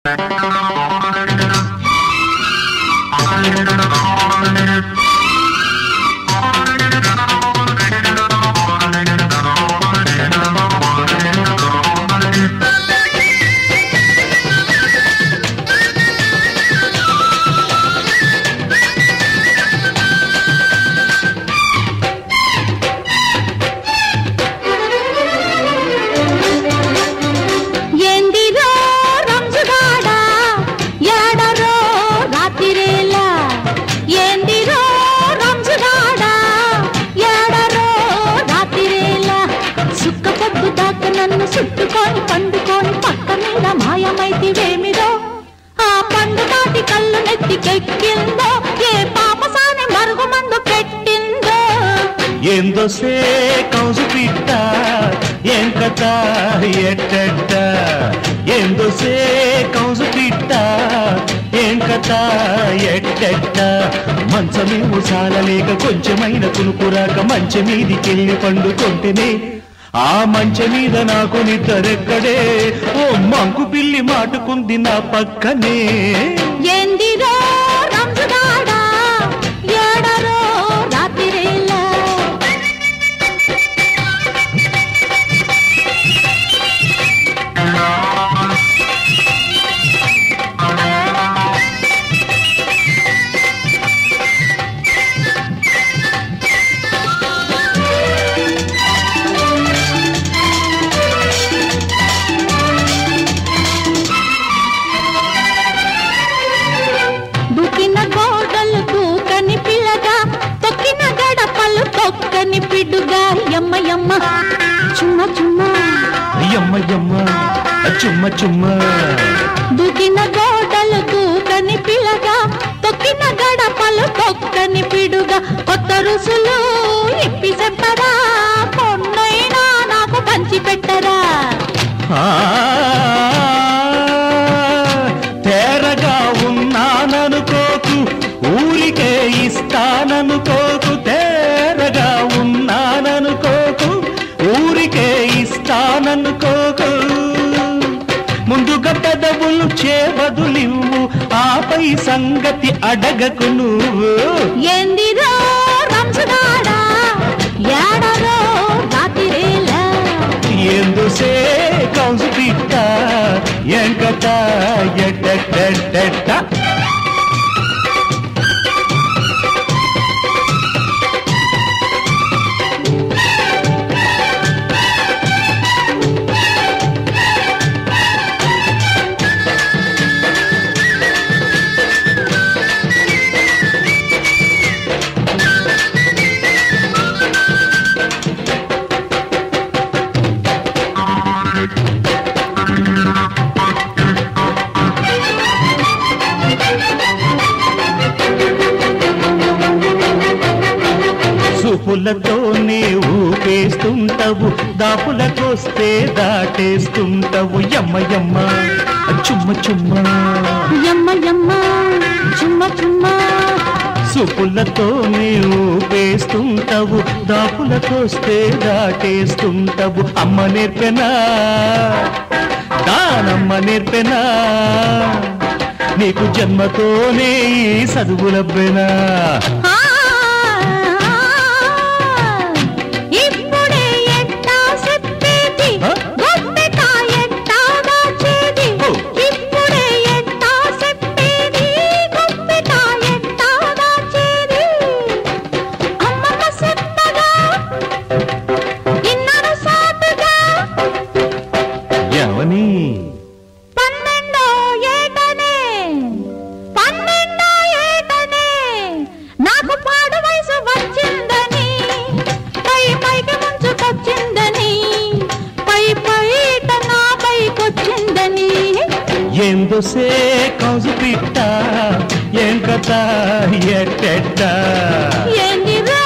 ఎందిరో రంజుగాడా ఏడరో రాతిరేలా ఎందిరో రంజుగాడా ఏడరో రాతిరేలా సుక్క పొద్దు దాకా నన్ను చుట్టుకొని పండుకొని పక్క మీద మాయమైతివేమిరో ఆ పండు దాటి కళ్ళు నెత్తికెక్కిందో ఏ పాపసాని మరుగు మందు పెట్టిందో ఎందొసే కౌసు పిట్ట ఏం కథ ఎట్టెట్ట ఎందొసే కౌసు పిట్ట ఏం కథ ఎట్టెట్ట మంచమేమో చాలలేక కొంచెమైన కునుకురాక మంచె మీదికెళ్ళి పండుకొంటేనే ఆ మంచె మీద నాకు నిద్రెక్కడే ఓ మంకు పిల్లి మాటుకుంది నా పక్కనే ఎందిరో రంజుగాడా ఏడరో రాతిరేలా దుకిన గోడలు దూకని పిల్లగా తొక్కిన గడపలు తొక్కని పిడుగా యమ్మ యమ్మ చుమ్మ చుమ్మ యమ్మ యమ్మ చుమ్మ చుమ్మ దుకిన గోడలు దూకని పిల్లగా తొక్కిన గడపలు తొక్కని పిడుగా కొత్త రుసులు ఇప్పి చెప్పరా పొన్నైనా నాకు పంచి పెట్టరా ఆ, తేరగా ఉన్నాననుకోకు ఊరికే ఇస్తాననుకోకు తేరగా ఉన్నాననుకోకు ఊరికే ఇస్తాననుకోకు ముందుగా పెదవులు చేబదులివ్వు ఆపై సంగతి అడగకు నువ్వు ఎందిరో రంజుగాడా ఏడరో రాతిరేలా ఎందుసే కౌసు పిట్ట ఎంకట ఎట్ట చూపులతోనే ఊపేస్తుంటవు దాపులకొస్తే దాటేస్తుంటవు యమ్మ యమ్మ చుమ్మ చుమ్మ యమ్మ యమ్మ చుమ్మ చుమ్మ చూపులతోనే ఊపేస్తుంటవు దాపులకొస్తే దాటేస్తుంటవు అమ్మ నేర్పెనా దానమ్మ నేర్పెనా నీకు జన్మతోనే ఈ చదువులబ్బెనా ఆ, ఇప్పుడే ఎట్టా చెప్పేది ఆ? గొప్పెట ఎట్టా దాచేది ఓ. ఇప్పుడే ఎట్టా చెప్పేది గొప్పెట ఎట్టా దాచేది అమ్మమ్మ చెప్పగా ఇన్నడు సాటుగా ఎవని పన్నెండో ఏటనే పన్నెండో ఏటనే నాకు పాడు వయసు వచ్చిందని పై పైకి ముంచుకొచ్చిందని పై పైట నా పైకొచ్చిందని ఎందుసే కౌసు పిట్ట ఏం కథ ఎట్టెట్ట ఏందిరా